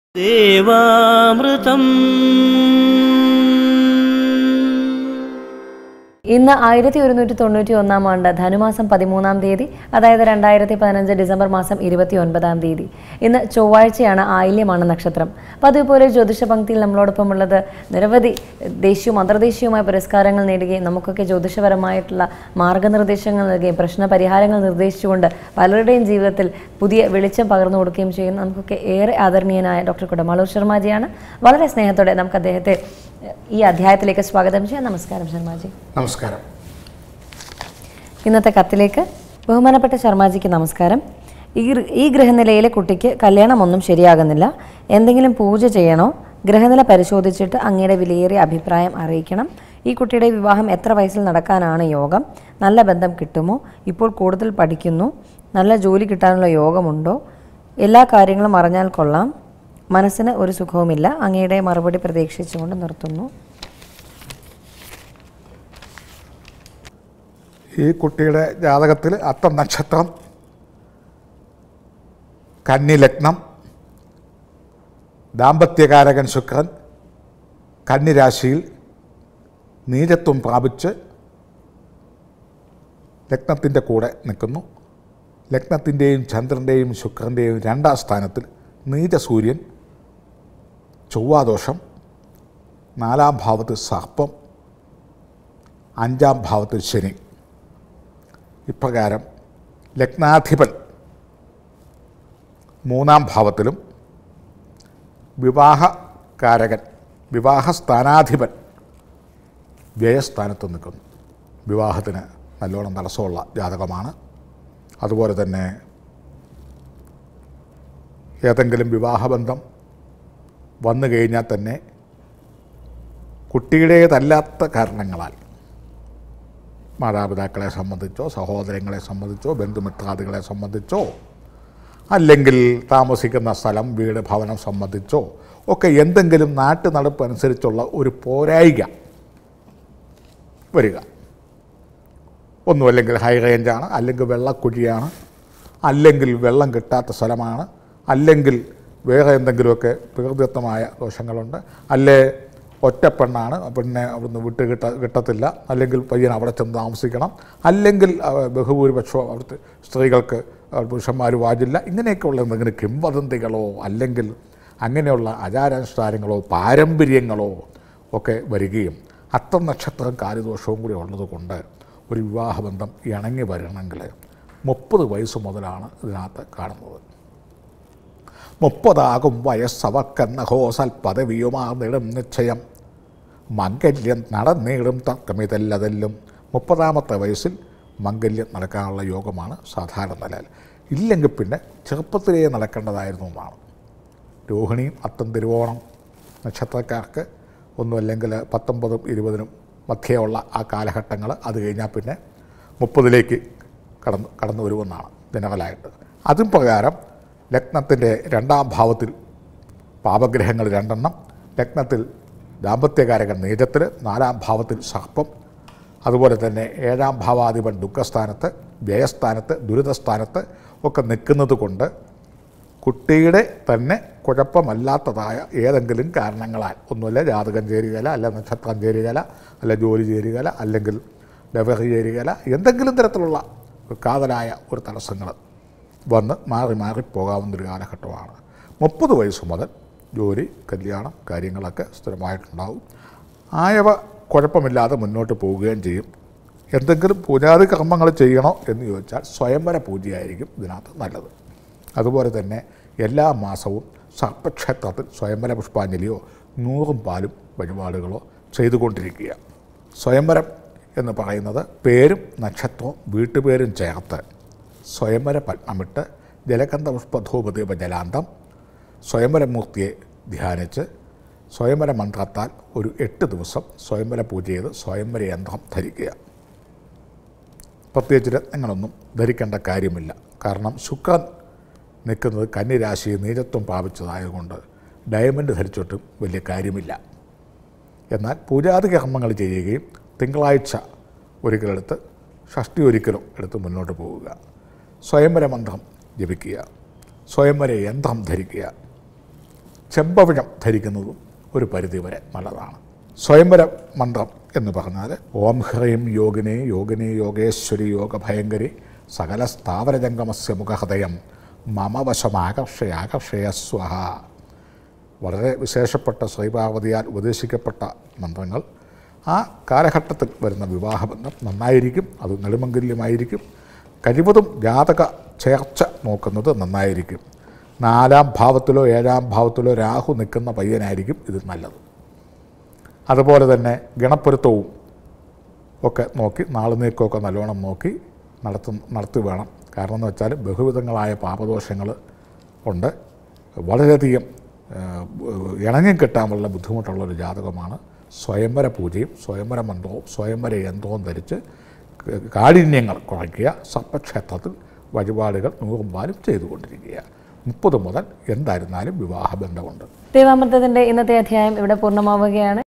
ദേവാമൃതം ഇന്ന് ആയിരത്തി ഒരുന്നൂറ്റി തൊണ്ണൂറ്റി ഒന്നാം ആണ്ട് ധനുമാസം പതിമൂന്നാം തീയതി അതായത് രണ്ടായിരത്തി പതിനഞ്ച് ഡിസംബർ മാസം ഇരുപത്തി ഒൻപതാം തീയതി ഇന്ന് ചൊവ്വാഴ്ചയാണ് ആയില്യമാണ് നക്ഷത്രം അപ്പം അതുപോലെ ജ്യോതിഷ പങ്ക്തിയിൽ നമ്മളോടൊപ്പം ഉള്ളത് നിരവധി ദേശീയവും അന്തർദേശീയവുമായ പുരസ്കാരങ്ങൾ നേടുകയും നമുക്കൊക്കെ ജ്യോതിഷപരമായിട്ടുള്ള മാർഗനിർദ്ദേശങ്ങൾ നൽകുകയും പ്രശ്ന പരിഹാരങ്ങൾ നിർദ്ദേശിച്ചുകൊണ്ട് പലരുടെയും ജീവിതത്തിൽ പുതിയ വെളിച്ചം പകർന്നു കൊടുക്കുകയും ചെയ്യുന്ന നമുക്കൊക്കെ ഏറെ ആദരണീയനായ ഡോക്ടർ കുടമാളൂർ ശർമാജിയാണ് വളരെ സ്നേഹത്തോടെ നമുക്ക് അദ്ദേഹത്തെ ഈ അധ്യായത്തിലേക്ക് സ്വാഗതം ചെയ്യാം നമസ്കാരം ശർമാജി നമസ്കാരം ഇന്നത്തെ കത്തിലേക്ക് ബഹുമാനപ്പെട്ട ശർമാജിക്ക് നമസ്കാരം ഈ ഗൃ- ഈ ഗ്രഹനിലയിലെ കുട്ടിക്ക് കല്യാണമൊന്നും ശരിയാകുന്നില്ല എന്തെങ്കിലും പൂജ ചെയ്യണോ ഗ്രഹനില പരിശോധിച്ചിട്ട് അങ്ങയുടെ വിലയേറിയ അഭിപ്രായം അറിയിക്കണം ഈ കുട്ടിയുടെ വിവാഹം എത്ര വയസ്സിൽ നടക്കാനാണ് യോഗം നല്ല ബന്ധം കിട്ടുമോ ഇപ്പോൾ കൂടുതൽ പഠിക്കുന്നു നല്ല ജോലി കിട്ടാനുള്ള യോഗമുണ്ടോ എല്ലാ കാര്യങ്ങളും അറിഞ്ഞാൽ കൊള്ളാം മനസ്സിന് ഒരു സുഖവുമില്ല അങ്ങയുടെ മറുപടി പ്രതീക്ഷിച്ചുകൊണ്ട് നിർത്തുന്നു ഈ കുട്ടിയുടെ ജാതകത്തിൽ അത്തം നക്ഷത്രം കന്നി ലഗ്നം ദാമ്പത്യകാരകൻ ശുക്രൻ കന്നിരാശിയിൽ നീചത്വം പ്രാപിച്ച് ലഗ്നത്തിൻ്റെ കൂടെ നിൽക്കുന്നു ലഗ്നത്തിൻ്റെയും ചന്ദ്രൻ്റെയും ശുക്രൻ്റെയും രണ്ടാം സ്ഥാനത്തിൽ നീച സൂര്യൻ ചൊവ്വാദോഷം നാലാം ഭാവത്തിൽ സർപ്പം അഞ്ചാം ഭാവത്തിൽ ശനി ഇപ്രകാരം ലഗ്നാധിപൻ മൂന്നാം ഭാവത്തിലും വിവാഹകാരകൻ വിവാഹ സ്ഥാനാധിപൻ വ്യയസ്ഥാനത്ത് നിൽക്കുന്നു വിവാഹത്തിന് നല്ലോണം തടസ്സമുള്ള ജാതകമാണ് അതുപോലെ തന്നെ ഏതെങ്കിലും വിവാഹബന്ധം വന്നു കഴിഞ്ഞാൽ തന്നെ കുട്ടിയുടേതല്ലാത്ത കാരണങ്ങളാൽ മാതാപിതാക്കളെ സംബന്ധിച്ചോ സഹോദരങ്ങളെ സംബന്ധിച്ചോ ബന്ധുമിത്രാദികളെ സംബന്ധിച്ചോ അല്ലെങ്കിൽ താമസിക്കുന്ന സ്ഥലം വീട് ഭവനം സംബന്ധിച്ചോ ഒക്കെ എന്തെങ്കിലും നാട്ടു നടപ്പ് അനുസരിച്ചുള്ള ഒരു പോരായിക വരിക ഒന്നും അല്ലെങ്കിൽ ഹൈ റേഞ്ചാണ് അല്ലെങ്കിൽ വെള്ളക്കുഴിയാണ് അല്ലെങ്കിൽ വെള്ളം കിട്ടാത്ത സ്ഥലമാണ് അല്ലെങ്കിൽ വേറെ എന്തെങ്കിലുമൊക്കെ പ്രകൃതിദത്തമായ ദോഷങ്ങളുണ്ട് അല്ലേ ഒറ്റപ്പെണ്ണാണ് പെണ്ണെ അവിടുന്ന് വിട്ട് കിട്ട കിട്ടത്തില്ല അല്ലെങ്കിൽ പയ്യൻ അവിടെ ചെന്ന് താമസിക്കണം അല്ലെങ്കിൽ അവ- ബഹുഭൂരിപക്ഷവും അവിടുത്തെ സ്ത്രീകൾക്ക് അവർ പുരുഷന്മാർ വാജില്ല ഇങ്ങനെയൊക്കെയുള്ള എന്തെങ്കിലും കിംവദന്തികളോ അല്ലെങ്കിൽ അങ്ങനെയുള്ള ആചാരാനുഷ്ഠാനങ്ങളോ പാരമ്പര്യങ്ങളോ ഒക്കെ വരികയും അത്തം നക്ഷത്രം കാര്യദോഷവും കൂടി ഉള്ളതുകൊണ്ട് ഒരു വിവാഹബന്ധം ഇണങ്ങി വരണമെങ്കിൽ മുപ്പത് വയസ്സ് മുതലാണ് ഇതിനകത്ത് കാണുന്നത് മുപ്പതാകും വയസ്സവർക്കെന്ന ഹോസൽ പദവിയുമാർന്നിടും നിശ്ചയം മംഗല്യം നടന്നിടും തർക്കമിതല്ലതെല്ലും മുപ്പതാമത്തെ വയസ്സിൽ മംഗല്യം നടക്കാനുള്ള യോഗമാണ് സാധാരണ നിലയിൽ ഇല്ലെങ്കിൽ പിന്നെ ചെറുപ്പത്തിലേ നടക്കേണ്ടതായിരുന്നു എന്നാണ് രോഹിണിയും അത്തം തിരുവോണം നക്ഷത്രക്കാർക്ക് ഒന്നും അല്ലെങ്കിൽ പത്തൊമ്പതും ഇരുപതിനും മധ്യയുള്ള ആ കാലഘട്ടങ്ങൾ അത് കഴിഞ്ഞാൽ പിന്നെ മുപ്പതിലേക്ക് കടന്നു കടന്നു വരുമെന്നാണ് ജനറലായിട്ട് അതും പ്രകാരം ലഗ്നത്തിൻ്റെ രണ്ടാം ഭാവത്തിൽ പാപഗ്രഹങ്ങൾ രണ്ടെണ്ണം ലഗ്നത്തിൽ ദാമ്പത്യകാരകൻ നീചത്തിൽ നാലാം ഭാവത്തിൽ സർപ്പം അതുപോലെ തന്നെ ഏഴാം ഭാവാധിപൻ ദുഃഖസ്ഥാനത്ത് വ്യയസ്ഥാനത്ത് ദുരിതസ്ഥാനത്ത് ഒക്കെ നിൽക്കുന്നത് കൊണ്ട് കുട്ടിയുടെ തന്നെ കുഴപ്പമല്ലാത്തതായ ഏതെങ്കിലും കാരണങ്ങളാൽ ഒന്നുമല്ല ജാതകം ചേരുകയില്ല അല്ല നക്ഷത്രം ചേരുകയില്ല അല്ല ജോലി ചേരുകയില്ല അല്ലെങ്കിൽ ഡെവറി ചേരുകയില്ല എന്തെങ്കിലും തരത്തിലുള്ള ഒരു കാതലായ ഒരു തടസ്സങ്ങൾ വന്ന് മാറി മാറി പോകാവുന്നൊരു കാലഘട്ടമാണ് മുപ്പത് വയസ്സ് മുതൽ ജോലി കല്യാണം കാര്യങ്ങളൊക്കെ സ്ഥിരമായിട്ടുണ്ടാവും ആയവ കുഴപ്പമില്ലാതെ മുന്നോട്ട് പോവുകയും ചെയ്യും എന്തെങ്കിലും പൂജാതി കർമ്മങ്ങൾ ചെയ്യണോ എന്ന് ചോദിച്ചാൽ സ്വയംവര പൂജയായിരിക്കും ഇതിനകത്ത് നല്ലത് അതുപോലെ തന്നെ എല്ലാ മാസവും സർപ്പക്ഷേത്രത്തിൽ സ്വയംവര പുഷ്പാഞ്ജലിയോ നൂറും പാലും വഴിപാടുകളോ ചെയ്തുകൊണ്ടിരിക്കുക സ്വയംവരം എന്ന് പറയുന്നത് പേരും നക്ഷത്രവും വീട്ടുപേരും ചേർത്ത് സ്വയംവര പത്മമിട്ട് ജലകന്ധ പുഷ്പധൂപദീപ ജലാന്തം സ്വയംവരമൂർത്തിയെ ധ്യാനിച്ച് സ്വയംവര മന്ത്രത്താൽ ഒരു എട്ട് ദിവസം സ്വയംവര പൂജ ചെയ്ത് സ്വയംവര യന്ത്രം ധരിക്കുക പ്രത്യേകിച്ച് രത്നങ്ങളൊന്നും ധരിക്കേണ്ട കാര്യമില്ല കാരണം ശുക്രൻ നിൽക്കുന്നത് കന്നിരാശി നീചത്വം പ്രാപിച്ചതായതുകൊണ്ട് ഡയമണ്ട് ധരിച്ചിട്ടും വലിയ കാര്യമില്ല എന്നാൽ പൂജാതി കർമ്മങ്ങൾ ചെയ്യുകയും തിങ്കളാഴ്ച ഒരിക്കലെടുത്ത് ഷഷ്ടി ഒരിക്കലും എടുത്ത് മുന്നോട്ട് പോവുക സ്വയംവര മന്ത്രം ജപിക്കുക സ്വയംവര യന്ത്രം ധരിക്കുക ചെമ്പവിഴം ധരിക്കുന്നതും ഒരു പരിധിവരെ നല്ലതാണ് സ്വയംവര മന്ത്രം എന്ന് പറഞ്ഞാൽ ഓം ഹ്രീം യോഗിനി യോഗിനി യോഗേശ്വരി യോഗ ഭയങ്കരി സകല സ്ഥാവരജംഗമസ്യ മുഖഹൃദയം മമ വശമാകർഷയ ആകർഷയ സ്വഹ വളരെ വിശേഷപ്പെട്ട ശ്രീപാർവതിയാൽ ഉപദേശിക്കപ്പെട്ട മന്ത്രങ്ങൾ ആ കാലഘട്ടത്തിൽ വരുന്ന വിവാഹബന്ധം നന്നായിരിക്കും അത് നെടുമംഗല്യമായിരിക്കും കഴിവതും ജാതക ചേർച്ച നോക്കുന്നത് നന്നായിരിക്കും നാലാം ഭാവത്തിലോ ഏഴാം ഭാവത്തിലോ രാഹു നിൽക്കുന്ന പയ്യനായിരിക്കും ഇത് നല്ലത് അതുപോലെ തന്നെ ഗണപ്പൊരുത്തവും ഒക്കെ നോക്കി നാളു നീക്കമൊക്കെ നല്ലോണം നോക്കി നടത്തു നടത്തി വേണം കാരണം എന്ന് വെച്ചാൽ ബഹുവിധങ്ങളായ പാപദോഷങ്ങൾ ഉണ്ട് വളരെയധികം ഏഹ്, ഇണങ്ങിക്കിട്ടാനുള്ള ബുദ്ധിമുട്ടുള്ളൊരു ജാതകമാണ് സ്വയംവര പൂജയും സ്വയംവര മന്ത്രവും സ്വയംവര യന്ത്രവും ധരിച്ച് ക- കാഠിന്യങ്ങൾ കുറയ്ക്കുക സർപ്പക്ഷേത്രത്തിൽ വഴിപാടുകൾ നൂറും പാലും ചെയ്തുകൊണ്ടിരിക്കുക മുപ്പത് മുതൽ എന്തായിരുന്നാലും വിവാഹബന്ധമുണ്ട് ദേവാമൃതത്തിന്റെ ഇന്നത്തെ അധ്യായം ഇവിടെ പൂർണ്ണമാവുകയാണ്